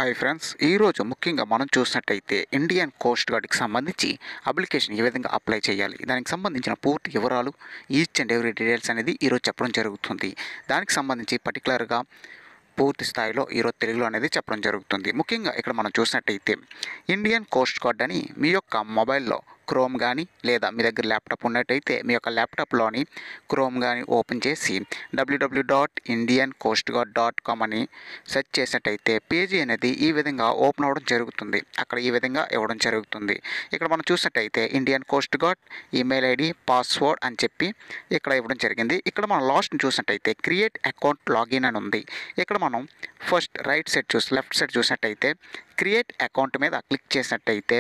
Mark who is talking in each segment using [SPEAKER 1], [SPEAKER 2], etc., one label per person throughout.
[SPEAKER 1] hi friends ఈరోజు ముఖ్యంగా మనం చూసినట్టయితే ఇండియన్ కోస్ట్ గార్డ్కి సంబంధించి అప్లికేషన్ ఏ విధంగా అప్లై చేయాలి దానికి సంబంధించిన పూర్తి వివరాలు ఈచ్ అండ్ ఎవ్రీ డీటెయిల్స్ అనేది ఈరోజు చెప్పడం జరుగుతుంది దానికి సంబంధించి పర్టికులర్గా పూర్తి స్థాయిలో ఈరోజు తెలుగులో అనేది చెప్పడం జరుగుతుంది ముఖ్యంగా ఇక్కడ మనం చూసినట్టయితే ఇండియన్ కోస్ట్ గార్డ్ అని మీ యొక్క మొబైల్లో క్రోమ్ కానీ లేదా మీ దగ్గర ల్యాప్టాప్ ఉన్నట్టయితే మీ యొక్క ల్యాప్టాప్లోని క్రోమ్ కానీ ఓపెన్ చేసి WWW dot Indian coast guard dot com అని సెర్చ్ చేసినట్టయితే పేజీ అనేది ఈ విధంగా ఓపెన్ అవ్వడం జరుగుతుంది అక్కడ ఈ విధంగా ఇవ్వడం జరుగుతుంది ఇక్కడ మనం చూసినట్టయితే Indian coast guard email ID password అని చెప్పి ఇక్కడ ఇవ్వడం జరిగింది ఇక్కడ మనం లాస్ట్ చూసినట్టయితే క్రియేట్ అకౌంట్ లాగిన్ అని ఉంది ఇక్కడ మనం ఫస్ట్ రైట్ సైడ్ చూసి లెఫ్ట్ సైడ్ చూసినట్టయితే క్రియేట్ అకౌంట్ మీద క్లిక్ చేసినట్టయితే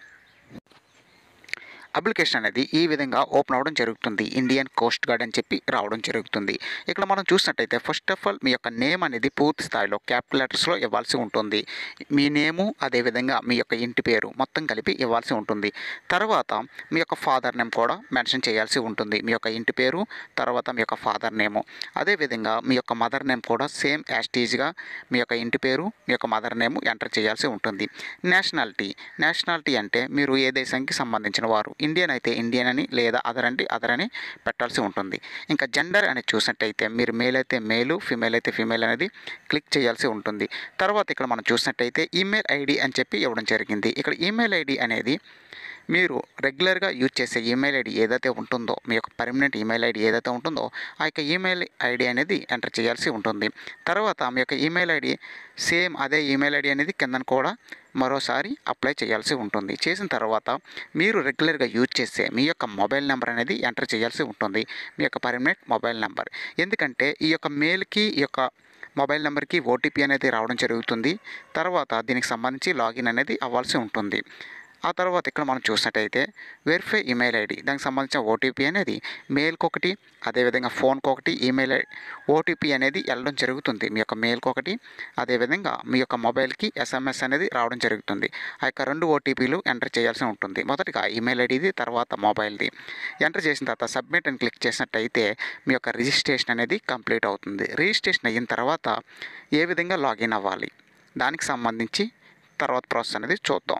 [SPEAKER 1] అప్లికేషన్ అనేది ఈ విధంగా ఓపెన్ అవ్వడం జరుగుతుంది ఇండియన్ కోస్ట్ గార్డ్ అని చెప్పి రావడం జరుగుతుంది ఇక్కడ మనం చూసినట్టయితే ఫస్ట్ ఆఫ్ ఆల్ మీ యొక్క నేమ్ అనేది పూర్తి స్థాయిలో క్యాపిటల్ లెటర్స్లో ఇవ్వాల్సి ఉంటుంది మీ నేము అదేవిధంగా మీ యొక్క ఇంటి పేరు మొత్తం కలిపి ఇవ్వాల్సి ఉంటుంది తర్వాత మీ యొక్క ఫాదర్ నేమ్ కూడా మెన్షన్ చేయాల్సి ఉంటుంది మీ యొక్క ఇంటి పేరు తర్వాత మీ యొక్క ఫాదర్ నేము అదేవిధంగా మీ యొక్క మదర్ నేమ్ కూడా సేమ్ యాస్టీజ్గా మీ యొక్క ఇంటి పేరు మీ యొక్క మదర్ నేమ్ ఎంటర్ చేయాల్సి ఉంటుంది నేషనాలిటీ నేషనాలిటీ అంటే మీరు ఏ దేశానికి సంబంధించిన వారు ఇండియన్ అయితే ఇండియన్ అని లేదా అదర్ అంటే అదర్ అని పెట్టాల్సి ఉంటుంది ఇంకా జెండర్ అని చూసినట్టయితే మీరు మేల్ అయితే మేలు ఫిమేల్ అయితే ఫిమేల్ అనేది క్లిక్ చేయాల్సి ఉంటుంది తర్వాత ఇక్కడ మనం చూసినట్టయితే ఈమెయిల్ ఐడి అని చెప్పి ఇవ్వడం జరిగింది ఇక్కడ ఈమెయిల్ ఐడి అనేది మీరు రెగ్యులర్గా యూజ్ చేసే ఈమెయిల్ ఐడి ఏదైతే ఉంటుందో మీ యొక్క పర్మనెంట్ ఈమెయిల్ ఐడి ఏదైతే ఉంటుందో ఆ యొక్క ఈమెయిల్ ఐడి అనేది ఎంటర్ చేయాల్సి ఉంటుంది తర్వాత మీ యొక్క ఈమెయిల్ ఐడి సేమ్ అదే ఈమెయిల్ ఐడి అనేది కిందన కూడా మరోసారి అప్లై చేయాల్సి ఉంటుంది చేసిన తర్వాత మీరు రెగ్యులర్గా యూజ్ చేసే మీ యొక్క మొబైల్ నెంబర్ అనేది ఎంటర్ చేయాల్సి ఉంటుంది మీ యొక్క పర్మనెంట్ మొబైల్ నెంబర్ ఎందుకంటే ఈ యొక్క మెయిల్కి ఈ యొక్క మొబైల్ నెంబర్కి ఓటీపీ అనేది రావడం జరుగుతుంది తర్వాత దీనికి సంబంధించి లాగిన్ అనేది అవ్వాల్సి ఉంటుంది ఆ తర్వాత ఇక్కడ మనం చూసినట్టయితే వెరిఫై ఈమెయిల్ ఐడి దానికి సంబంధించిన ఓటీపీ అనేది మెయిల్కి ఒకటి అదేవిధంగా ఫోన్కి ఒకటి ఈమెయిల్ ఓటీపీ అనేది వెళ్ళడం జరుగుతుంది మీ యొక్క మెయిల్కి ఒకటి అదేవిధంగా మీ యొక్క మొబైల్కి ఎస్ఎంఎస్ అనేది రావడం జరుగుతుంది ఆ యొక్క రెండు ఓటీపీలు ఎంటర్ చేయాల్సి ఉంటుంది మొదటిగా ఈమెయిల్ ఐడిది తర్వాత మొబైల్ది ఎంటర్ చేసిన తర్వాత సబ్మిట్ అని క్లిక్ చేసినట్టయితే మీ యొక్క రిజిస్ట్రేషన్ అనేది కంప్లీట్ అవుతుంది రిజిస్ట్రేషన్ అయిన తర్వాత ఏ విధంగా లాగిన్ అవ్వాలి దానికి సంబంధించి తర్వాత ప్రాసెస్ అనేది చూద్దాం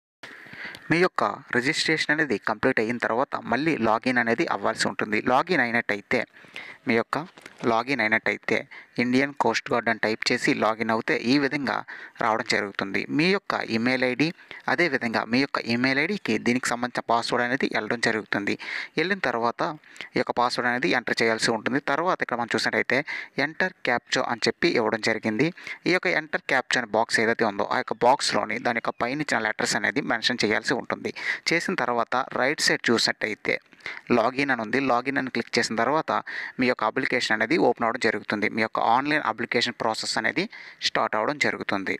[SPEAKER 1] మీ యొక్క రిజిస్ట్రేషన్ అనేది కంప్లీట్ అయిన తర్వాత మళ్ళీ లాగిన్ అనేది అవ్వాల్సి ఉంటుంది లాగిన్ అయినట్టయితే మీ యొక్క లాగిన్ అయినట్టయితే ఇండియన్ కోస్ట్ గార్డ్ అని టైప్ చేసి లాగిన్ అవుతే ఈ విధంగా రావడం జరుగుతుంది మీ యొక్క ఈమెయిల్ ఐడి అదేవిధంగా మీ యొక్క ఈమెయిల్ ఐడికి దీనికి సంబంధించిన పాస్వర్డ్ అనేది వెళ్ళడం జరుగుతుంది వెళ్ళిన తర్వాత ఈ యొక్క పాస్వర్డ్ అనేది ఎంటర్ చేయాల్సి ఉంటుంది తర్వాత ఇక్కడ మనం చూసినట్టయితే ఎంటర్ క్యాప్చో అని చెప్పి ఇవ్వడం జరిగింది ఈ యొక్క ఎంటర్ క్యాప్చో అనే బాక్స్ ఏదైతే ఉందో ఆ యొక్క బాక్స్లోని దాని యొక్క పైన ఇచ్చిన లెటర్స్ అనేది మెన్షన్ చేయాల్సి ఉంటుంది చేసిన తర్వాత రైట్ సైడ్ చూసినట్టయితే లాగిన్ అని ఉంది లాగిన్ అని క్లిక్ చేసిన తర్వాత మీ యొక్క అప్లికేషన్ అనేది ఓపెన్ అవ్వడం జరుగుతుంది మీ యొక్క ఆన్లైన్ అప్లికేషన్ ప్రాసెస్ అనేది స్టార్ట్ అవ్వడం జరుగుతుంది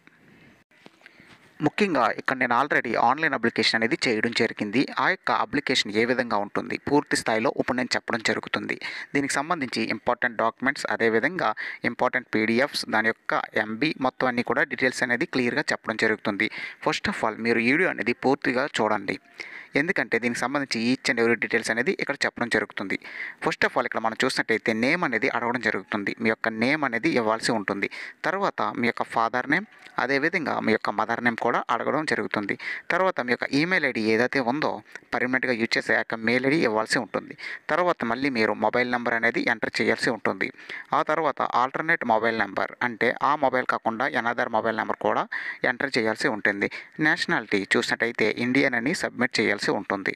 [SPEAKER 1] ముఖ్యంగా ఇక్కడ నేను ఆల్రెడీ ఆన్లైన్ అప్లికేషన్ అనేది చేయడం జరిగింది ఆ యొక్క అప్లికేషన్ ఏ విధంగా ఉంటుంది పూర్తి స్థాయిలో ఇప్పుడు నేను చెప్పడం జరుగుతుంది దీనికి సంబంధించి ఇంపార్టెంట్ డాక్యుమెంట్స్ అదేవిధంగా ఇంపార్టెంట్ పీడిఎఫ్స్ దాని యొక్క ఎంబీ మొత్తం అన్నీ కూడా డీటెయిల్స్ అనేది క్లియర్గా చెప్పడం జరుగుతుంది ఫస్ట్ ఆఫ్ ఆల్ మీరు వీడియో అనేది పూర్తిగా చూడండి ఎందుకంటే దీనికి సంబంధించి ఈచ్ అండ్ ఎవరీ డీటెయిల్స్ అనేది ఇక్కడ చెప్పడం జరుగుతుంది ఫస్ట్ ఆఫ్ ఆల్ ఇక్కడ మనం చూసినట్టయితే నేమ్ అనేది అడగడం జరుగుతుంది మీ యొక్క నేమ్ అనేది ఇవ్వాల్సి ఉంటుంది తర్వాత మీ యొక్క ఫాదర్ నేమ్ అదేవిధంగా మీ యొక్క మదర్ నేమ్ కూడా అడగడం జరుగుతుంది తర్వాత మీ యొక్క ఈమెయిల్ ఐడి ఏదైతే ఉందో పర్మనెంట్గా యూజ్ చేసే ఆ యొక్క మెయిల్ ఐడి ఇవ్వాల్సి ఉంటుంది తర్వాత మళ్ళీ మీరు మొబైల్ నెంబర్ అనేది ఎంటర్ చేయాల్సి ఉంటుంది ఆ తర్వాత ఆల్టర్నేట్ మొబైల్ నెంబర్ అంటే ఆ మొబైల్ కాకుండా ఎనదర్ మొబైల్ నెంబర్ కూడా ఎంటర్ చేయాల్సి ఉంటుంది నేషనాలిటీ చూసినట్టయితే ఇండియన్ అని సబ్మిట్ చేయాల్సి ఉంటుంది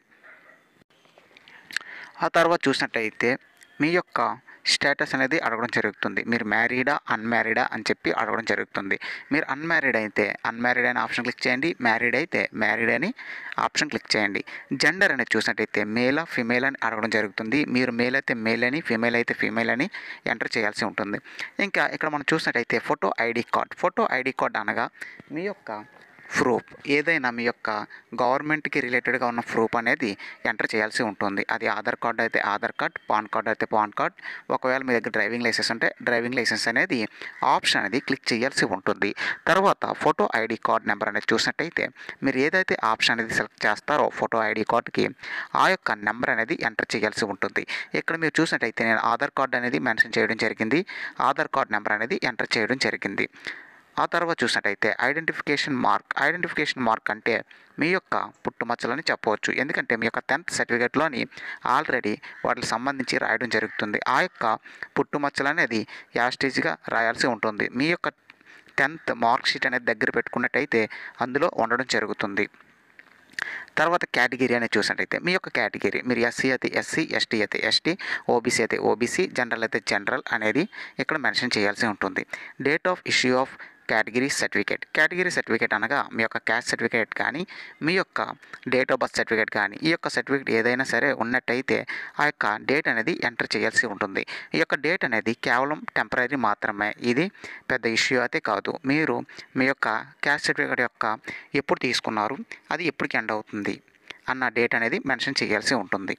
[SPEAKER 1] ఆ తర్వాత చూసినట్టయితే మీ యొక్క స్టేటస్ అనేది అడగడం జరుగుతుంది మీరు మ్యారీడా అన్మ్యారీడా అని చెప్పి అడగడం జరుగుతుంది మీరు అన్మ్యారీడ్ అయితే అన్మ్యారీడ్ అనే ఆప్షన్ క్లిక్ చేయండి మ్యారీడ్ అయితే మ్యారీడ్ అని ఆప్షన్ క్లిక్ చేయండి జెండర్ అనేది చూసినట్టయితే మేలా ఫిమేల్ అని అడగడం జరుగుతుంది మీరు మేల్ అయితే మేల్ అని ఫిమేల్ అయితే ఫిమేల్ అని ఎంటర్ చేయాల్సి ఉంటుంది ఇంకా ఇక్కడ మనం చూసినట్టయితే photo ID card photo ID card అనగా మీ యొక్క ప్రూఫ్ ఏదైనా మీ యొక్క గవర్నమెంట్కి రిలేటెడ్గా ఉన్న ప్రూఫ్ అనేది ఎంటర్ చేయాల్సి ఉంటుంది అది ఆధార్ కార్డ్ అయితే ఆధార్ కార్డ్ పాన్ కార్డ్ అయితే పాన్ కార్డ్ ఒకవేళ మీ దగ్గర డ్రైవింగ్ లైసెన్స్ ఉంటే డ్రైవింగ్ లైసెన్స్ అనేది ఆప్షన్ అనేది క్లిక్ చేయాల్సి ఉంటుంది తర్వాత ఫోటో ఐడి కార్డ్ నెంబర్ అనేది చూసినట్టయితే మీరు ఏదైతే ఆప్షన్ అనేది సెలెక్ట్ చేస్తారో ఫోటో ఐడి కార్డ్కి ఆ యొక్క నెంబర్ అనేది ఎంటర్ చేయాల్సి ఉంటుంది ఇక్కడ మీరు చూసినట్టయితే నేను ఆధార్ కార్డ్ అనేది మెన్షన్ చేయడం జరిగింది ఆధార్ కార్డ్ నెంబర్ అనేది ఎంటర్ చేయడం జరిగింది ఆ తర్వాత చూసినట్టయితే ఐడెంటిఫికేషన్ మార్క్ ఐడెంటిఫికేషన్ మార్క్ అంటే మీ యొక్క పుట్టుమచ్చలని చెప్పవచ్చు ఎందుకంటే మీ యొక్క టెన్త్ సర్టిఫికేట్లోని ఆల్రెడీ వాటికి సంబంధించి రాయడం జరుగుతుంది ఆ యొక్క పుట్టుమచ్చలు అనేది యాస్టేజ్గా రాయాల్సి ఉంటుంది మీ యొక్క టెన్త్ మార్క్ షీట్ అనేది దగ్గర పెట్టుకున్నట్టయితే అందులో ఉండడం జరుగుతుంది తర్వాత కేటగిరీ అనేది చూసినట్టయితే మీ యొక్క కేటగిరీ మీరు ఎస్సీ అయితే ఎస్సీ ఎస్టీ అయితే ఎస్టీ ఓబీసీ అయితే ఓబీసీ జనరల్ అయితే జనరల్ అనేది ఇక్కడ మెన్షన్ చేయాల్సి ఉంటుంది date of issue of category certificate category certificate అనగా మీ యొక్క క్యాస్ట్ సర్టిఫికేట్ కానీ మీ యొక్క డేట్ ఆఫ్ బర్త్ సర్టిఫికేట్ కానీ ఈ యొక్క సర్టిఫికేట్ ఏదైనా సరే ఉన్నట్టయితే ఆ యొక్క డేట్ అనేది ఎంటర్ చేయాల్సి ఉంటుంది ఈ యొక్క డేట్ అనేది కేవలం టెంపరీ మాత్రమే ఇది పెద్ద ఇష్యూ అయితే కాదు మీరు మీ యొక్క క్యాస్ట్ సర్టిఫికేట్ యొక్క ఎప్పుడు తీసుకున్నారు అది ఎప్పటికి ఎండ్ అవుతుంది అన్న డేట్ అనేది మెన్షన్ చేయాల్సి ఉంటుంది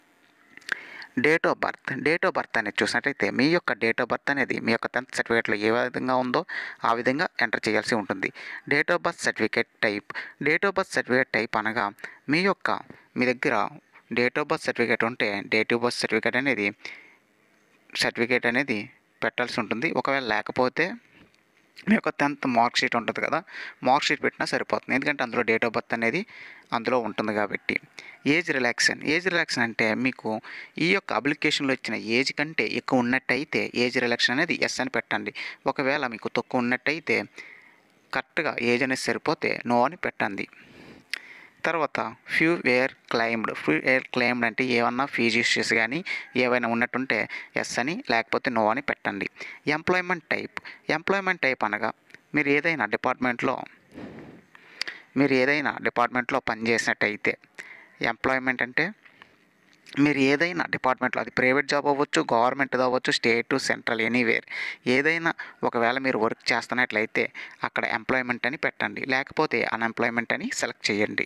[SPEAKER 1] date of birth date of birth అనేది చూసినట్టయితే మీ యొక్క డేట్ ఆఫ్ బర్త్ అనేది మీ యొక్క టెన్త్ సర్టిఫికేట్లో ఏ విధంగా ఉందో ఆ విధంగా ఎంటర్ చేయాల్సి ఉంటుంది date of birth certificate type date of birth certificate type అనగా మీ యొక్క మీ దగ్గర డేట్ ఆఫ్ బర్త్ సర్టిఫికేట్ ఉంటే డేట్ ఆఫ్ బర్త్ సర్టిఫికేట్ అనేది సర్టిఫికేట్ అనేది పెట్టాల్సి ఉంటుంది ఒకవేళ లేకపోతే మీ యొక్క టెన్త్ మార్క్ షీట్ ఉంటుంది కదా మార్క్ షీట్ పెట్టినా సరిపోతుంది ఎందుకంటే అందులో డేట్ ఆఫ్ బర్త్ అనేది అందులో ఉంటుంది కాబట్టి ఏజ్ రిలాక్షన్ ఏజ్ రిలాక్షన్ అంటే మీకు ఈ యొక్క అప్లికేషన్లో ఇచ్చిన ఏజ్ కంటే ఎక్కువ ఉన్నట్టయితే ఏజ్ రిలాక్షన్ అనేది ఎస్ అని పెట్టండి ఒకవేళ మీకు తక్కువ ఉన్నట్టయితే కరెక్ట్గా ఏజ్ అనేది సరిపోతే నో అని పెట్టండి తర్వాత few were claimed few were claimed అంటే ఏమన్నా ఫీజు ఇష్యూస్ కానీ ఏవైనా ఉన్నట్టుంటే ఎస్ అని లేకపోతే నో అని పెట్టండి ఎంప్లాయ్మెంట్ టైప్ ఎంప్లాయ్మెంట్ టైప్ అనగా మీరు ఏదైనా డిపార్ట్మెంట్లో మీరు ఏదైనా డిపార్ట్మెంట్లో పనిచేసినట్టయితే ఎంప్లాయ్మెంట్ అంటే మీరు ఏదైనా డిపార్ట్మెంట్లో అది ప్రైవేట్ జాబ్ అవ్వచ్చు గవర్నమెంట్ అవ్వచ్చు స్టేట్ సెంట్రల్ ఎనీవేర్ ఏదైనా ఒకవేళ మీరు వర్క్ చేస్తున్నట్లయితే అక్కడ ఎంప్లాయ్మెంట్ అని పెట్టండి లేకపోతే అన్ఎంప్లాయ్మెంట్ అని సెలెక్ట్ చేయండి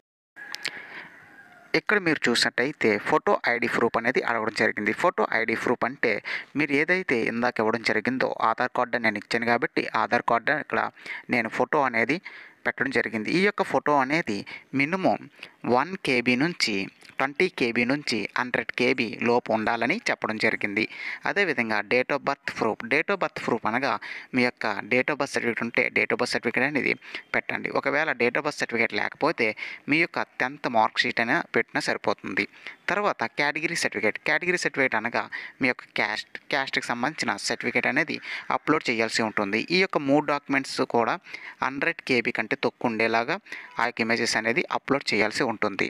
[SPEAKER 1] ఇక్కడ మీరు చూసినట్టయితే ఫోటో ఐడి ప్రూఫ్ అనేది అడగడం జరిగింది ఫోటో ఐడి ప్రూఫ్ అంటే మీరు ఏదైతే ఇందాక ఇవ్వడం జరిగిందో ఆధార్ కార్డు నేను ఇచ్చాను కాబట్టి ఆధార్ కార్డు ఇక్కడ నేను ఫోటో అనేది పెట్టడం జరిగింది ఈ యొక్క ఫోటో అనేది మినిమం వన్ కేబీ నుంచి ట్వంటీ కేబీ నుంచి హండ్రెడ్ కేబీ లోపు ఉండాలని చెప్పడం జరిగింది అదేవిధంగా date of birth proof date of birth proof అనగా మీ యొక్క డేట్ ఆఫ్ బర్త్ సర్టిఫికేట్ ఉంటే డేట్ ఆఫ్ బర్త్ సర్టిఫికేట్ అనేది పెట్టండి ఒకవేళ డేట్ ఆఫ్ బర్త్ సర్టిఫికేట్ లేకపోతే మీ యొక్క టెన్త్ మార్క్ షీట్ అయినా పెట్టినా సరిపోతుంది తర్వాత కేటగిరీ సర్టిఫికేట్ కేటగిరీ సర్టిఫికేట్ అనగా మీ యొక్క క్యాస్ట్ క్యాస్ట్కి సంబంధించిన సర్టిఫికేట్ అనేది అప్లోడ్ చేయాల్సి ఉంటుంది ఈ యొక్క మూడు డాక్యుమెంట్స్ కూడా హండ్రెడ్ కేబీ కంటే తక్కువ ఉండేలాగా ఆ యొక్క ఇమేజెస్ అనేది అప్లోడ్ చేయాల్సి ఉంటుంది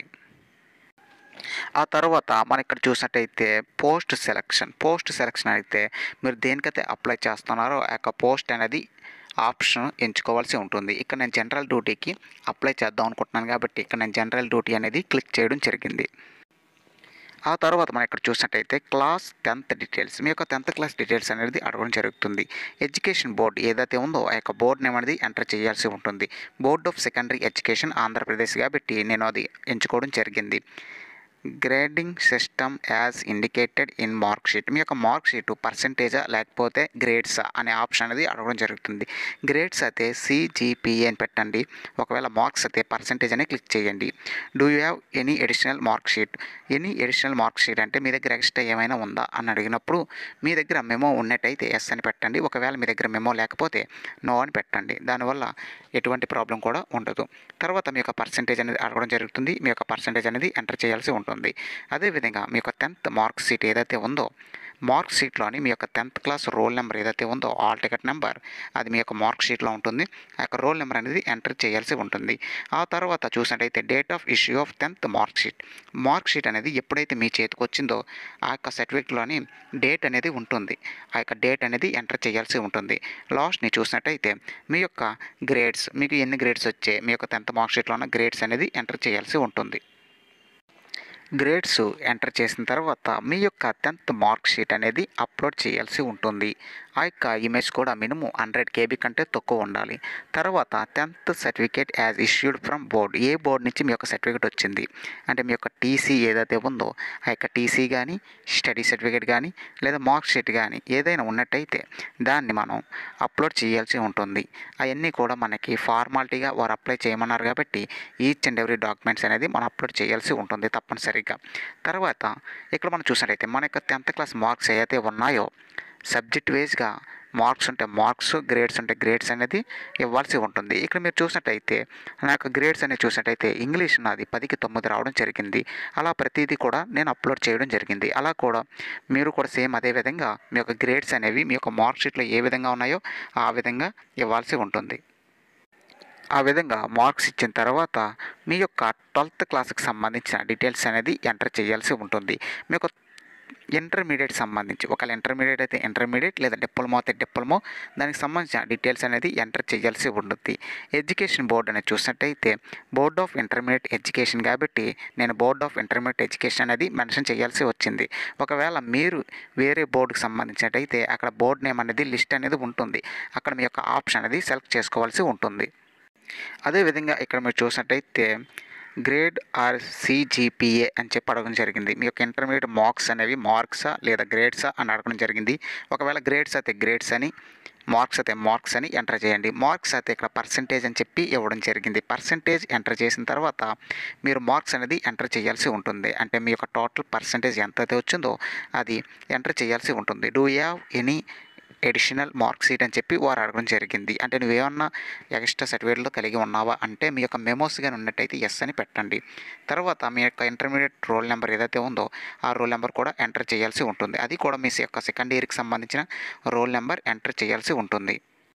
[SPEAKER 1] ఆ తర్వాత మనం ఇక్కడ చూసినట్టయితే పోస్ట్ సెలక్షన్ పోస్ట్ సెలక్షన్ అయితే మీరు దేనికైతే అప్లై చేస్తున్నారో ఆ యొక్క పోస్ట్ అనేది ఆప్షన్ ఎంచుకోవాల్సి ఉంటుంది ఇక్కడ నేను జనరల్ డ్యూటీకి అప్లై చేద్దాం అనుకుంటున్నాను కాబట్టి ఇక్కడ నేను జనరల్ డ్యూటీ అనేది క్లిక్ చేయడం జరిగింది ఆ తర్వాత మనం ఇక్కడ చూసినట్టయితే క్లాస్ టెన్త్ డీటెయిల్స్ మీ యొక్క టెన్త్ క్లాస్ డీటెయిల్స్ అనేది అడగడం జరుగుతుంది ఎడ్యుకేషన్ బోర్డ్ ఏదైతే ఉందో ఆ యొక్క బోర్డ్ నేమ్ అనేది ఎంటర్ చేయాల్సి ఉంటుంది board of secondary education Andhra Pradesh కాబట్టి నేను అది ఎంచుకోవడం జరిగింది grading system as indicated in mark sheet మీ యొక్క మార్క్ షీట్ పర్సంటేజా లేకపోతే గ్రేడ్సా అనే ఆప్షన్ అనేది అడగడం జరుగుతుంది గ్రేడ్స్ అయితే సిజిపిఏ అని పెట్టండి ఒకవేళ మార్క్స్ అయితే పర్సంటేజ్ అని క్లిక్ చేయండి do you have any additional mark sheet any additional mark sheet అంటే మీ దగ్గర ఎక్స్ట్రా ఏమైనా ఉందా అని అడిగినప్పుడు మీ దగ్గర మెమో ఉన్నట్టయితే ఎస్ అని పెట్టండి ఒకవేళ మీ దగ్గర మెమో లేకపోతే నో అని పెట్టండి దానివల్ల ఎటువంటి ప్రాబ్లం కూడా ఉండదు తర్వాత మీ యొక్క పర్సంటేజ్ అనేది అడగడం జరుగుతుంది మీ యొక్క పర్సంటేజ్ అనేది ఎంటర్ చేయాల్సి ఉంటుంది అదేవిధంగా మీ యొక్క టెన్త్ మార్క్ షీట్ ఏదైతే ఉందో మార్క్ షీట్లోని మీ యొక్క టెన్త్ క్లాస్ రోల్ నెంబర్ ఏదైతే ఉందో ఆల్ టికెట్ నెంబర్ అది మీ యొక్క మార్క్ షీట్లో ఉంటుంది ఆ యొక్క రోల్ నెంబర్ అనేది ఎంటర్ చేయాల్సి ఉంటుంది ఆ తర్వాత చూసినట్టయితే date of issue of tenth mark sheet mark sheet అనేది ఎప్పుడైతే మీ చేతికి వచ్చిందో ఆ యొక్క సర్టిఫికేట్లోని డేట్ అనేది ఉంటుంది ఆ యొక్క డేట్ అనేది ఎంటర్ చేయాల్సి ఉంటుంది లాస్ట్ని చూసినట్టయితే మీ యొక్క గ్రేడ్స్ మీకు ఎన్ని గ్రేడ్స్ వచ్చాయి మీ యొక్క టెన్త్ మార్క్ షీట్లో ఉన్న గ్రేడ్స్ అనేది ఎంటర్ చేయాల్సి ఉంటుంది గ్రేడ్స్ ఎంటర్ చేసిన తర్వాత మీ యొక్క టెన్త్ మార్క్ షీట్ అనేది అప్లోడ్ చేయాల్సి ఉంటుంది ఆ యొక్క ఇమేజ్ కూడా మినిమం హండ్రెడ్ కేబీ కంటే తక్కువ ఉండాలి తర్వాత tenth certificate as issued from board ఏ బోర్డు నుంచి మీ యొక్క సర్టిఫికేట్ వచ్చింది అంటే మీ యొక్క టీసీ ఏదైతే ఉందో ఆ యొక్క టీసీ కానీ స్టడీ సర్టిఫికేట్ కానీ లేదా మార్క్ షీట్ కానీ ఏదైనా ఉన్నట్టయితే దాన్ని మనం అప్లోడ్ చేయాల్సి ఉంటుంది అవన్నీ కూడా మనకి ఫార్మాలిటీగా వారు అప్లై చేయమన్నారు కాబట్టి ఈచ్ అండ్ ఎవ్రీ డాక్యుమెంట్స్ అనేది మనం అప్లోడ్ చేయాల్సి ఉంటుంది తప్పనిసరిగా తర్వాత ఇక్కడ మనం చూసినట్టయితే మన యొక్క టెన్త్ క్లాస్ మార్క్స్ ఏదైతే ఉన్నాయో సబ్జెక్ట్ వైజ్గా మార్క్స్ ఉంటే మార్క్స్ గ్రేడ్స్ ఉంటే గ్రేడ్స్ అనేది ఇవ్వాల్సి ఉంటుంది ఇక్కడ మీరు చూసినట్టయితే నాకు గ్రేడ్స్ అనేది చూసినట్టయితే ఇంగ్లీష్ నాది పదికి తొమ్మిది రావడం జరిగింది అలా ప్రతిదీ కూడా నేను అప్లోడ్ చేయడం జరిగింది అలా కూడా మీరు కూడా సేమ్ అదే విధంగా మీ యొక్క గ్రేడ్స్ అనేవి మీ యొక్క మార్క్ షీట్లో ఏ విధంగా ఉన్నాయో ఆ విధంగా ఇవ్వాల్సి ఉంటుంది ఆ విధంగా మార్క్స్ ఇచ్చిన తర్వాత మీ యొక్క ట్వెల్త్ క్లాస్కి సంబంధించిన డీటెయిల్స్ అనేది ఎంటర్ చేయాల్సి ఉంటుంది మీ యొక్క ఇంటర్మీడియట్ సంబంధించి ఒకవేళ ఇంటర్మీడియట్ అయితే ఇంటర్మీడియట్ లేదా డిప్లొమా అయితే డిప్లొమా దానికి సంబంధించిన డీటెయిల్స్ అనేది ఎంటర్ చేయాల్సి ఉంటుంది ఎడ్యుకేషన్ బోర్డు అనేది చూసినట్టయితే బోర్డ్ ఆఫ్ ఇంటర్మీడియట్ ఎడ్యుకేషన్ కాబట్టి నేను బోర్డ్ ఆఫ్ ఇంటర్మీడియట్ ఎడ్యుకేషన్ అనేది మెన్షన్ చేయాల్సి వచ్చింది ఒకవేళ మీరు వేరే బోర్డుకి సంబంధించినట్టయితే అక్కడ బోర్డు నేమ్ అనేది లిస్ట్ అనేది ఉంటుంది అక్కడ మీ యొక్క ఆప్షన్ అనేది సెలెక్ట్ చేసుకోవాల్సి ఉంటుంది అదేవిధంగా ఇక్కడ మీరు చూసినట్టయితే గ్రేడ్ ఆర్ సిజిపిఏ అని చెప్పి అడగడం జరిగింది మీ యొక్క ఇంటర్మీడియట్ మార్క్స్ అనేవి మార్క్సా లేదా గ్రేడ్సా అని అడగడం జరిగింది ఒకవేళ గ్రేడ్స్ అయితే గ్రేడ్స్ అని మార్క్స్ అయితే మార్క్స్ అని ఎంటర్ చేయండి మార్క్స్ అయితే ఇక్కడ పర్సంటేజ్ అని చెప్పి ఇవ్వడం జరిగింది పర్సంటేజ్ ఎంటర్ చేసిన తర్వాత మీరు మార్క్స్ అనేది ఎంటర్ చేయాల్సి ఉంటుంది అంటే మీ యొక్క టోటల్ పర్సంటేజ్ ఎంత అయితే వచ్చిందో అది ఎంటర్ చేయాల్సి ఉంటుంది do you have any additional mark sheet అని చెప్పి వారు అడగడం జరిగింది అంటే నువ్వేమన్నా ఎక్స్ట్రా సర్టిఫికేట్లో కలిగి ఉన్నావా అంటే మీ యొక్క మెమోస్ కానీ ఉన్నట్టయితే ఎస్ అని పెట్టండి తర్వాత మీ యొక్క ఇంటర్మీడియట్ రోల్ నెంబర్ ఏదైతే ఉందో ఆ రోల్ నెంబర్ కూడా ఎంటర్ చేయాల్సి ఉంటుంది అది కూడా మీ యొక్క సెకండ్ ఇయర్కి సంబంధించిన రోల్ నెంబర్ ఎంటర్ చేయాల్సి ఉంటుంది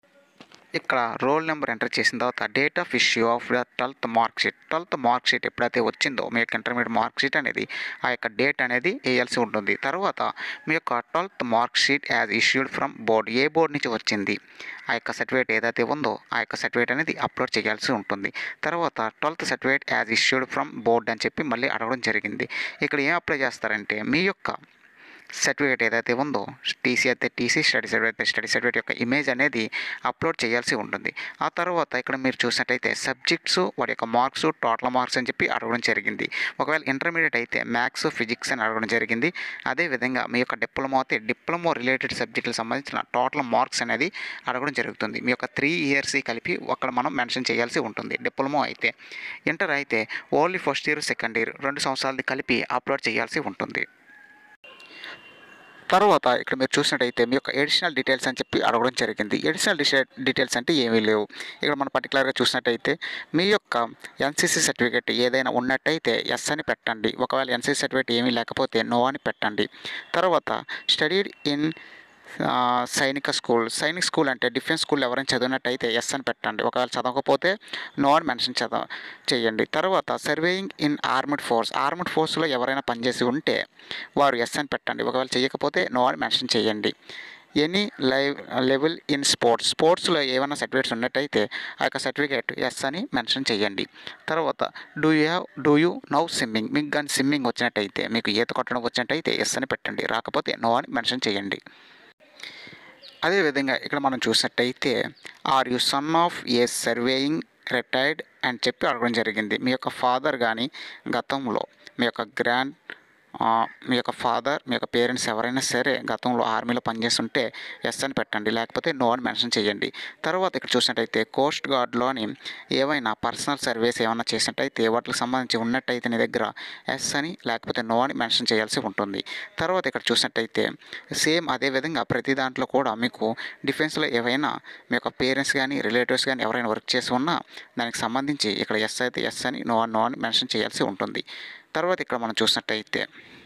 [SPEAKER 1] ఇక్కడ రోల్ నెంబర్ ఎంటర్ చేసిన తర్వాత date of issue of the twelfth mark sheet twelfth mark sheet ఎప్పుడైతే వచ్చిందో మీ యొక్క ఇంటర్మీడియట్ మార్క్ షీట్ అనేది ఆ యొక్క డేట్ అనేది వేయాల్సి ఉంటుంది తర్వాత మీ యొక్క twelfth mark sheet as issued from board ఏ బోర్డ్ నుంచి వచ్చింది ఆ యొక్క సర్టిఫికేట్ ఏదైతే ఉందో ఆ యొక్క సర్టిఫికేట్ అనేది అప్లోడ్ చేయాల్సి ఉంటుంది తర్వాత twelfth certificate as issued from board అని చెప్పి మళ్ళీ అడగడం జరిగింది ఇక్కడ ఏం అప్లై చేస్తారంటే మీ యొక్క సర్టిఫికేట్ ఏదైతే ఉందో టీసీ అయితే టీసీ స్టడీ సర్టిఫికేట్ అయితే స్టడీ సర్టిఫికేట్ యొక్క ఇమేజ్ అనేది అప్లోడ్ చేయాల్సి ఉంటుంది ఆ తర్వాత ఇక్కడ మీరు చూసినట్టయితే సబ్జెక్ట్స్ వాటి యొక్క మార్క్స్ టోటల్ మార్క్స్ అని చెప్పి అడగడం జరిగింది ఒకవేళ ఇంటర్మీడియట్ అయితే మ్యాథ్స్ ఫిజిక్స్ అని అడగడం జరిగింది అదేవిధంగా మీ యొక్క డిప్లొమా అయితే డిప్లొమా రిలేటెడ్ సబ్జెక్టులకు సంబంధించిన టోటల్ మార్క్స్ అనేది అడగడం జరుగుతుంది మీ యొక్క త్రీ ఇయర్స్ కలిపి అక్కడ మనం మెన్షన్ చేయాల్సి ఉంటుంది డిప్లొమా అయితే ఇంటర్ అయితే only first year second year రెండు సంవత్సరాలది కలిపి అప్లోడ్ చేయాల్సి ఉంటుంది తర్వాత ఇక్కడ మీరు చూసినట్టయితే మీ యొక్క ఎడిషనల్ డీటెయిల్స్ అని చెప్పి అడగడం జరిగింది ఎడిషనల్ డీటెయిల్స్ అంటే ఏమీ లేవు ఇక్కడ మనం పర్టికులర్గా చూసినట్టయితే మీ యొక్క ఎన్సీసీ సర్టిఫికేట్ ఏదైనా ఉన్నట్టయితే ఎస్ అని పెట్టండి ఒకవేళ ఎన్సీసీ సర్టిఫికేట్ ఏమీ లేకపోతే నో అని పెట్టండి తర్వాత studied in Sainik school Sainik school అంటే డిఫెన్స్ స్కూల్ ఎవరైనా చదివినట్టయితే ఎస్ అని పెట్టండి ఒకవేళ చదవకపోతే నో అని మెన్షన్ చదవ చేయండి తర్వాత serving in armed force armed ఫోర్స్లో ఎవరైనా పనిచేసి ఉంటే వారు ఎస్ అని పెట్టండి ఒకవేళ చేయకపోతే నో అని మెన్షన్ చేయండి any live level in sports స్పోర్ట్స్లో ఏమైనా సర్టిఫికేట్స్ ఉన్నట్టయితే ఆ యొక్క సర్టిఫికేట్ ఎస్ అని మెన్షన్ చేయండి తర్వాత do you have do you know swimming మీకు కానీ స్విమ్మింగ్ వచ్చినట్టయితే మీకు ఈత కొట్టడం వచ్చినట్టయితే ఎస్ అని పెట్టండి రాకపోతే నో అని మెన్షన్ చేయండి అదేవిధంగా ఇక్కడ మనం చూసినట్టయితే are you son of a serving retired అని చెప్పి అడగడం జరిగింది మీ యొక్క ఫాదర్ కానీ గతంలో మీ యొక్క గ్రాండ్ ఆ, మీ యొక్క ఫాదర్ మీ యొక్క పేరెంట్స్ ఎవరైనా సరే గతంలో ఆర్మీలో పనిచేస్తుంటే ఎస్ అని పెట్టండి లేకపోతే నో అని మెన్షన్ చేయండి తర్వాత ఇక్కడ చూసినట్టయితే కోస్ట్ గార్డ్లోని ఏవైనా పర్సనల్ సర్వీస్ ఏమైనా చేసినట్టయితే వాటికి సంబంధించి ఉన్నట్టయితే నీ దగ్గర ఎస్ అని లేకపోతే నో అని మెన్షన్ చేయాల్సి ఉంటుంది తర్వాత ఇక్కడ చూసినట్టయితే సేమ్ అదే విధంగా ప్రతి దాంట్లో కూడా మీకు డిఫెన్స్లో ఏవైనా మీ యొక్క పేరెంట్స్ కానీ రిలేటివ్స్ కానీ ఎవరైనా వర్క్ చేసి ఉన్నా దానికి సంబంధించి ఇక్కడ ఎస్ అయితే ఎస్ అని నో అని నో అని మెన్షన్ చేయాల్సి ఉంటుంది తర్వాత ఇక్కడ మనం చూసినట్టయితే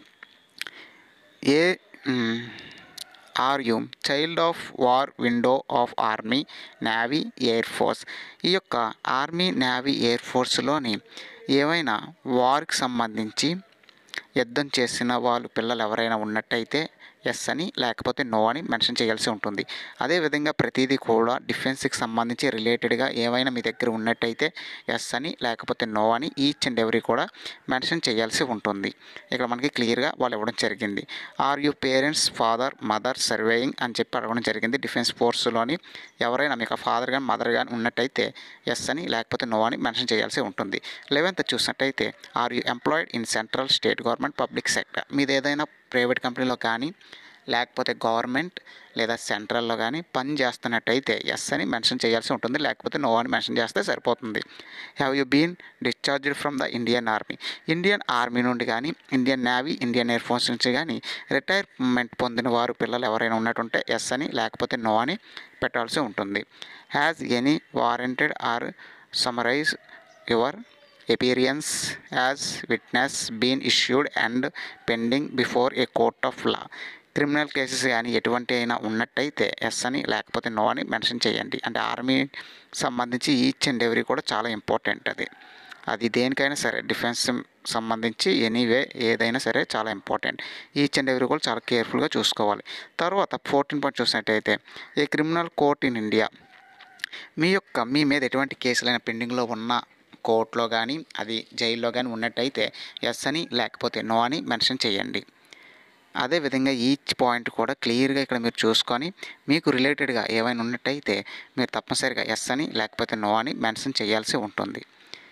[SPEAKER 1] a are you child of war widow of army navy air force ఈ యొక్క ఆర్మీ నేవీ ఎయిర్ ఫోర్స్లోని ఏవైనా వార్కి సంబంధించి యుద్ధం చేసిన వాళ్ళు పిల్లలు ఎవరైనా ఉన్నట్టయితే ఎస్ అని లేకపోతే నో అని మెన్షన్ చేయాల్సి ఉంటుంది అదేవిధంగా ప్రతిదీ కూడా డిఫెన్స్కి సంబంధించి రిలేటెడ్గా ఏమైనా మీ దగ్గర ఉన్నట్టయితే ఎస్ అని లేకపోతే నో అని ఈచ్ అండ్ ఎవ్రీ కూడా మెన్షన్ చేయాల్సి ఉంటుంది ఇక్కడ మనకి క్లియర్గా వాళ్ళు ఇవ్వడం జరిగింది are you parents father mother serving అని చెప్పి అడగడం జరిగింది డిఫెన్స్ ఫోర్స్లోని ఎవరైనా మీకు ఫాదర్ కానీ మదర్ కానీ ఉన్నట్టయితే ఎస్ అని లేకపోతే నో అని మెన్షన్ చేయాల్సి ఉంటుంది లెవెన్త్ చూసినట్టయితే are you employed in central state government public sector మీది ఏదైనా ప్రైవేట్ కంపెనీలో కానీ లేకపోతే గవర్నమెంట్ లేదా సెంట్రల్లో కానీ పని చేస్తున్నట్టయితే ఎస్ అని మెన్షన్ చేయాల్సి ఉంటుంది లేకపోతే నో అని మెన్షన్ చేస్తే సరిపోతుంది have you been discharged from the Indian army Indian army నుండి కానీ Indian navy Indian air force నుంచి కానీ రిటైర్మెంట్ పొందిన వారు పిల్లలు ఎవరైనా ఉన్నట్టుంటే ఎస్ అని లేకపోతే నో అని పెట్టాల్సి ఉంటుంది has any warranted or summarise your appearance as witness been issued and pending before a court of law criminal cases కానీ ఎటువంటి అయినా ఉన్నట్టయితే ఎస్ అని లేకపోతే నో అని మెన్షన్ చేయండి అంటే ఆర్మీ సంబంధించి ఈచ్ అండ్ ఎవ్రీ కూడా చాలా ఇంపార్టెంట్ అది అది దేనికైనా సరే డిఫెన్స్ సంబంధించి ఎనీవే ఏదైనా సరే చాలా ఇంపార్టెంట్ ఈచ్ అండ్ ఎవ్రీ కూడా చాలా కేర్ఫుల్గా చూసుకోవాలి తర్వాత ఫోర్టీన్ పాయింట్ చూసినట్టయితే a criminal court in India మీ యొక్క మీ మీద ఎటువంటి కేసులైన పెండింగ్లో ఉన్న కోర్టులో కానీ అది జైల్లో కానీ ఉన్నట్టయితే ఎస్ అని లేకపోతే నో అని మెన్షన్ చేయండి అదేవిధంగా ఈచ్ పాయింట్ కూడా క్లియర్గా ఇక్కడ మీరు చూసుకొని మీకు రిలేటెడ్గా ఏమైనా ఉన్నట్టయితే మీరు తప్పనిసరిగా ఎస్ అని లేకపోతే నో అని మెన్షన్ చేయాల్సి ఉంటుంది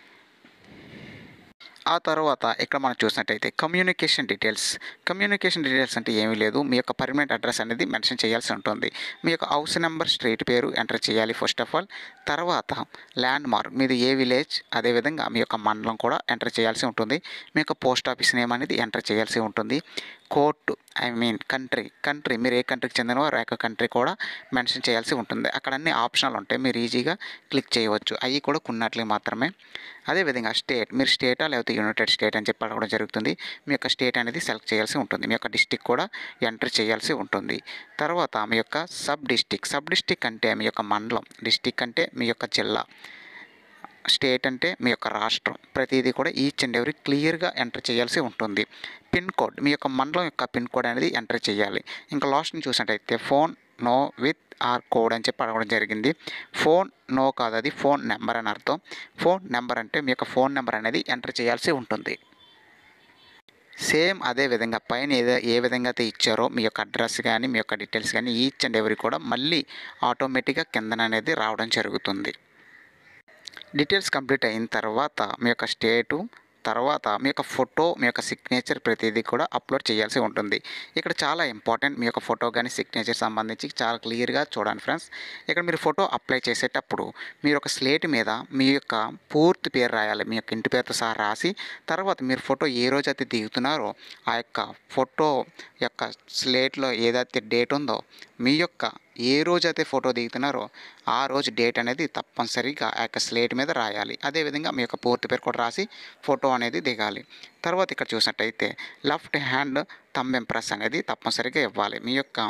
[SPEAKER 1] ఆ తర్వాత ఇక్కడ మనం చూసినట్టయితే కమ్యూనికేషన్ డీటెయిల్స్ కమ్యూనికేషన్ డీటెయిల్స్ అంటే ఏమీ లేదు మీ యొక్క పర్మనెంట్ అడ్రస్ అనేది మెన్షన్ చేయాల్సి ఉంటుంది మీ యొక్క హౌస్ నెంబర్ స్ట్రీట్ పేరు ఎంటర్ చేయాలి ఫస్ట్ ఆఫ్ ఆల్ తర్వాత ల్యాండ్ మార్క్ మీది ఏ విలేజ్ అదేవిధంగా మీ యొక్క మండలం కూడా ఎంటర్ చేయాల్సి ఉంటుంది మీ యొక్క పోస్ట్ ఆఫీస్ నేమ్ అనేది ఎంటర్ చేయాల్సి ఉంటుంది court I mean country country మీరు ఏ కంట్రీకి చెందినవారు ఆ యొక్క కంట్రీ కూడా మెన్షన్ చేయాల్సి ఉంటుంది అక్కడ అన్ని ఆప్షనల్ ఉంటాయి మీరు ఈజీగా క్లిక్ చేయవచ్చు అవి కూడా కొన్నట్లే మాత్రమే అదేవిధంగా స్టేట్ మీరు స్టేటా లేకపోతే యునైటెడ్ స్టేట్ అని చెప్పి అడగడం జరుగుతుంది మీ యొక్క స్టేట్ అనేది సెలెక్ట్ చేయాల్సి ఉంటుంది మీ యొక్క డిస్టిక్ కూడా ఎంటర్ చేయాల్సి ఉంటుంది తర్వాత మీ యొక్క సబ్ డిస్టిక్ సబ్ డిస్టిక్ అంటే మీ యొక్క మండలం డిస్టిక్ అంటే మీ యొక్క జిల్లా స్టేట్ అంటే మీ యొక్క రాష్ట్రం ప్రతిదీ కూడా ఈచ్ అండ్ ఎవ్రీ క్లియర్గా ఎంటర్ చేయాల్సి ఉంటుంది పిన్ కోడ్ మీ యొక్క మండలం యొక్క పిన్ కోడ్ అనేది ఎంటర్ చేయాలి ఇంకా లాస్ట్ని చూసినట్టయితే phone no with or code అని చెప్పి అడగడం జరిగింది ఫోన్ నో కాదు అది ఫోన్ నెంబర్ అని అర్థం ఫోన్ నెంబర్ అంటే మీ యొక్క ఫోన్ నెంబర్ అనేది ఎంటర్ చేయాల్సి ఉంటుంది సేమ్ అదే విధంగా పైన ఏదో ఏ విధంగా అయితే ఇచ్చారో మీ యొక్క అడ్రస్ కానీ మీ యొక్క డీటెయిల్స్ కానీ ఈచ్ అండ్ ఎవరి కూడా మళ్ళీ ఆటోమేటిక్గా కిందన అనేది రావడం జరుగుతుంది డీటెయిల్స్ కంప్లీట్ అయిన తర్వాత మీ యొక్క స్టేటు తర్వాత మీ యొక్క ఫోటో మీ యొక్క సిగ్నేచర్ ప్రతిదీ కూడా అప్లోడ్ చేయాల్సి ఉంటుంది ఇక్కడ చాలా ఇంపార్టెంట్ మీ యొక్క ఫోటో కానీ సిగ్నేచర్ సంబంధించి చాలా క్లియర్గా చూడండి ఫ్రెండ్స్ ఇక్కడ మీరు ఫోటో అప్లై చేసేటప్పుడు మీరు ఒక స్లేట్ మీద మీ యొక్క పూర్తి పేరు రాయాలి మీ యొక్క ఇంటి పేరుతో సహా రాసి తర్వాత మీరు ఫోటో ఏ రోజు అయితే దిగుతున్నారో ఆ యొక్క ఫోటో యొక్క స్లేట్లో ఏదైతే డేట్ ఉందో మీ యొక్క ఏ రోజు అయితే ఫోటో దిగుతున్నారో ఆ రోజు డేట్ అనేది తప్పనిసరిగా ఆ యొక్క స్లేట్ మీద రాయాలి అదేవిధంగా మీ యొక్క పూర్తి పేరు కూడా రాసి ఫోటో అనేది దిగాలి తర్వాత ఇక్కడ చూసినట్టయితే లెఫ్ట్ హ్యాండ్ థంబ్ ఇంప్రెస్ అనేది తప్పనిసరిగా ఇవ్వాలి మీ యొక్క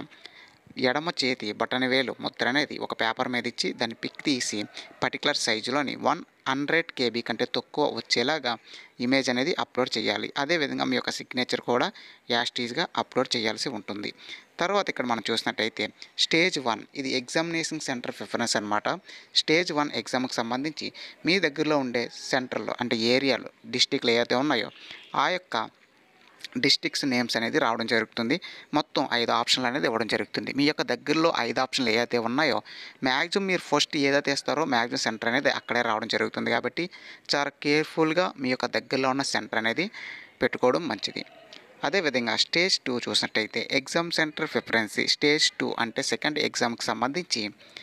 [SPEAKER 1] ఎడమ చేతి బటన్ వేలు ముద్ర అనేది ఒక పేపర్ మీద ఇచ్చి దాన్ని పిక్ తీసి పర్టికులర్ సైజులోని వన్ హండ్రెడ్ కేబీ కంటే తక్కువ వచ్చేలాగా ఇమేజ్ అనేది అప్లోడ్ చేయాలి అదేవిధంగా మీ యొక్క సిగ్నేచర్ కూడా యాస్టీజ్గా అప్లోడ్ చేయాల్సి ఉంటుంది తర్వాత ఇక్కడ మనం చూసినట్టయితే స్టేజ్ వన్ ఇది ఎగ్జామినేషన్ సెంటర్ ప్రిఫరెన్స్ అనమాట స్టేజ్ వన్ ఎగ్జామ్కి సంబంధించి మీ దగ్గరలో ఉండే సెంటర్లో అంటే ఏరియాలో డిస్టిక్లు ఏవైతే ఉన్నాయో ఆ యొక్క డిస్టిక్స్ నేమ్స్ అనేది రావడం జరుగుతుంది మొత్తం ఐదు ఆప్షన్లు అనేది ఇవ్వడం జరుగుతుంది మీ యొక్క దగ్గరలో ఐదు ఆప్షన్లు ఏదైతే ఉన్నాయో మ్యాక్సిమం మీరు ఫస్ట్ ఏదైతే ఇస్తారో మ్యాక్సిమం సెంటర్ అనేది అక్కడే రావడం జరుగుతుంది కాబట్టి చాలా కేర్ఫుల్గా మీ యొక్క దగ్గరలో ఉన్న సెంటర్ అనేది పెట్టుకోవడం మంచిది అదేవిధంగా స్టేజ్ టూ చూసినట్టయితే exam centre preference stage two అంటే సెకండ్ ఎగ్జామ్కి సంబంధించి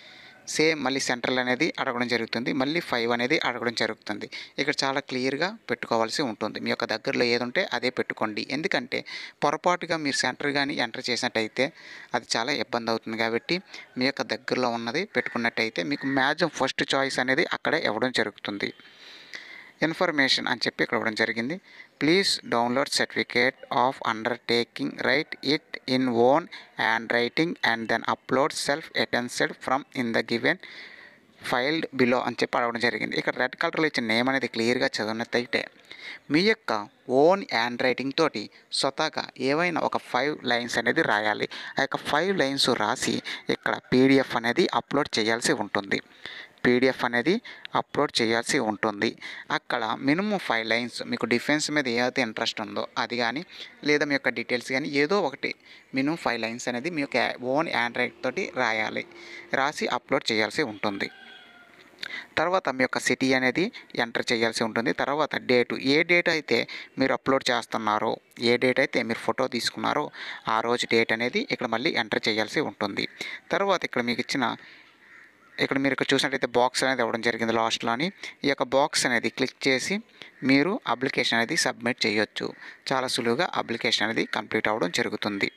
[SPEAKER 1] సేమ్ మళ్ళీ సెంట్రల్ అనేది అడగడం జరుగుతుంది మళ్ళీ ఫైవ్ అనేది అడగడం జరుగుతుంది ఇక్కడ చాలా క్లియర్గా పెట్టుకోవాల్సి ఉంటుంది మీ యొక్క దగ్గరలో ఏది ఉంటే అదే పెట్టుకోండి ఎందుకంటే పొరపాటుగా మీరు సెంటర్ కానీ ఎంటర్ చేసినట్టయితే అది చాలా ఇబ్బంది అవుతుంది కాబట్టి మీ యొక్క దగ్గరలో ఉన్నది పెట్టుకున్నట్టయితే మీకు మ్యాక్సిమం ఫస్ట్ చాయిస్ అనేది అక్కడే ఇవ్వడం జరుగుతుంది ఇన్ఫర్మేషన్ అని చెప్పి ఇక్కడ ఇవ్వడం జరిగింది please download certificate of undertaking write it in own handwriting and then upload self attested form in the given field below అని చెప్పి అడగడం జరిగింది ఇక్కడ రెడ్ కలర్లో ఇచ్చిన నేమ్ అనేది క్లియర్గా చదివినట్టయితే మీ యొక్క ఓన్ హ్యాండ్ రైటింగ్ తోటి స్వతహాగా ఏవైనా ఒక ఫైవ్ లైన్స్ అనేది రాయాలి ఆ యొక్క ఫైవ్ లైన్స్ రాసి ఇక్కడ పీడిఎఫ్ అనేది అప్లోడ్ చేయాల్సి ఉంటుంది పీడిఎఫ్ అనేది అప్లోడ్ చేయాల్సి ఉంటుంది అక్కడ మినిమం ఫైవ్ లైన్స్ మీకు డిఫెన్స్ మీద ఏదైతే ఇంట్రెస్ట్ ఉందో అది కానీ లేదా మీ యొక్క డీటెయిల్స్ కానీ ఏదో ఒకటి మినిమం ఫైవ్ లైన్స్ అనేది మీ యొక్క ఓన్ ఆండ్రాయిడ్ తోటి రాయాలి రాసి అప్లోడ్ చేయాల్సి ఉంటుంది తర్వాత మీ యొక్క సిటీ అనేది ఎంటర్ చేయాల్సి ఉంటుంది తర్వాత డేటు ఏ డేట్ అయితే మీరు అప్లోడ్ చేస్తున్నారో ఏ డేట్ అయితే మీరు ఫోటో తీసుకున్నారో ఆ రోజు డేట్ అనేది ఇక్కడ మళ్ళీ ఎంటర్ చేయాల్సి ఉంటుంది తర్వాత ఇక్కడ మీకు ఇచ్చిన ఇక్కడ మీరు ఇక్కడ చూసినట్టయితే బాక్స్ అనేది ఇవ్వడం జరిగింది లాస్ట్లోని ఈ యొక్క బాక్స్ అనేది క్లిక్ చేసి మీరు అప్లికేషన్ అనేది సబ్మిట్ చేయొచ్చు చాలా సులువుగా అప్లికేషన్ అనేది కంప్లీట్ అవ్వడం జరుగుతుంది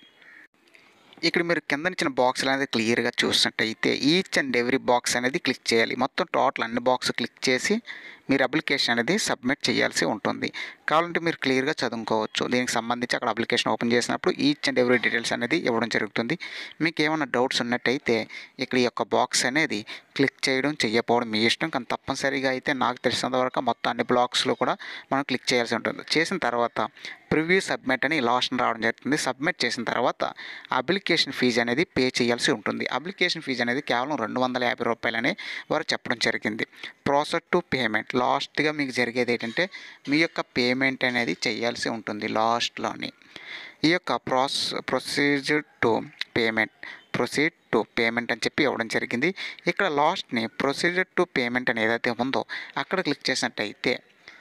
[SPEAKER 1] ఇక్కడ మీరు కింద ఇచ్చిన బాక్స్ అనేది క్లియర్గా చూసినట్టయితే ఈచ్ అండ్ ఎవ్రీ బాక్స్ అనేది క్లిక్ చేయాలి మొత్తం టోటల్ అన్ని బాక్స్ క్లిక్ చేసి మీరు అప్లికేషన్ అనేది సబ్మిట్ చేయాల్సి ఉంటుంది కావాలంటే మీరు క్లియర్గా చదువుకోవచ్చు దీనికి సంబంధించి అక్కడ అప్లికేషన్ ఓపెన్ చేసినప్పుడు ఈచ్ అండ్ ఎవ్రీ డీటెయిల్స్ అనేది ఇవ్వడం జరుగుతుంది మీకు ఏమైనా డౌట్స్ ఉన్నట్టయితే ఇక్కడ ఈ యొక్క బాక్స్ అనేది క్లిక్ చేయడం చేయకపోవడం మీ ఇష్టం కానీ తప్పనిసరిగా అయితే నాకు తెలిసినంత వరకు మొత్తం అన్ని బ్లాక్స్లో కూడా మనం క్లిక్ చేయాల్సి ఉంటుంది చేసిన తర్వాత ప్రివ్యూ సబ్మిట్ అని లాస్ట్ రావడం జరుగుతుంది సబ్మిట్ చేసిన తర్వాత అప్లికేషన్ ఫీజు అనేది పే చేయాల్సి ఉంటుంది అప్లికేషన్ ఫీజు అనేది కేవలం రెండు వందల యాభై రూపాయలని వారు చెప్పడం జరిగింది ప్రాసెస్ టు పేమెంట్ లాస్ట్గా మీకు జరిగేది ఏంటంటే మీ యొక్క పేమెంట్ అనేది చేయాల్సి ఉంటుంది లాస్ట్లోని ఈ యొక్క ప్రాస్ procedure to payment proceed to payment అని చెప్పి ఇవ్వడం జరిగింది ఇక్కడ లాస్ట్ని ప్రొసీజర్ టు పేమెంట్ అని ఏదైతే ఉందో అక్కడ క్లిక్ చేసినట్టయితే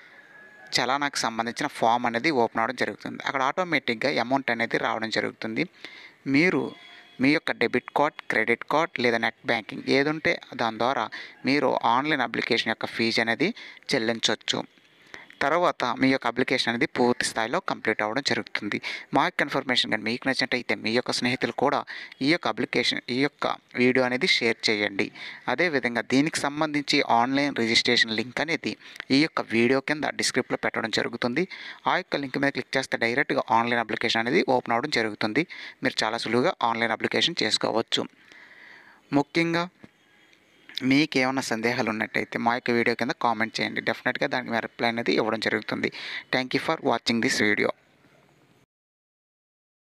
[SPEAKER 1] చలానాకు సంబంధించిన ఫామ్ అనేది ఓపెన్ అవ్వడం జరుగుతుంది అక్కడ ఆటోమేటిక్గా అమౌంట్ అనేది రావడం జరుగుతుంది మీరు మీ యొక్క డెబిట్ కార్డ్ క్రెడిట్ కార్డ్ లేదా నెట్ బ్యాంకింగ్ ఏది ఉంటే దాని ద్వారా మీరు ఆన్లైన్ అప్లికేషన్ యొక్క ఫీజు అనేది చెల్లించవచ్చు తర్వాత మీ యొక్క అప్లికేషన్ అనేది పూర్తి స్థాయిలో కంప్లీట్ అవ్వడం జరుగుతుంది మా యొక్క ఇన్ఫర్మేషన్ కానీ మీకు నచ్చినట్టయితే మీ యొక్క స్నేహితులు కూడా ఈ యొక్క అప్లికేషన్ ఈ యొక్క వీడియో అనేది షేర్ చేయండి అదేవిధంగా దీనికి సంబంధించి ఆన్లైన్ రిజిస్ట్రేషన్ లింక్ అనేది ఈ యొక్క వీడియో కింద డిస్క్రిప్ట్లో పెట్టడం జరుగుతుంది ఆ యొక్క లింక్ మీద క్లిక్ చేస్తే డైరెక్ట్గా ఆన్లైన్ అప్లికేషన్ అనేది ఓపెన్ అవ్వడం జరుగుతుంది మీరు చాలా సులువుగా ఆన్లైన్ అప్లికేషన్ చేసుకోవచ్చు ముఖ్యంగా మీకు ఏమైనా సందేహాలు ఉన్నట్టయితే మా యొక్క వీడియో కింద కామెంట్ చేయండి డెఫినెట్గా దానికి మీ రిప్లై అనేది ఇవ్వడం జరుగుతుంది thank you for watching this video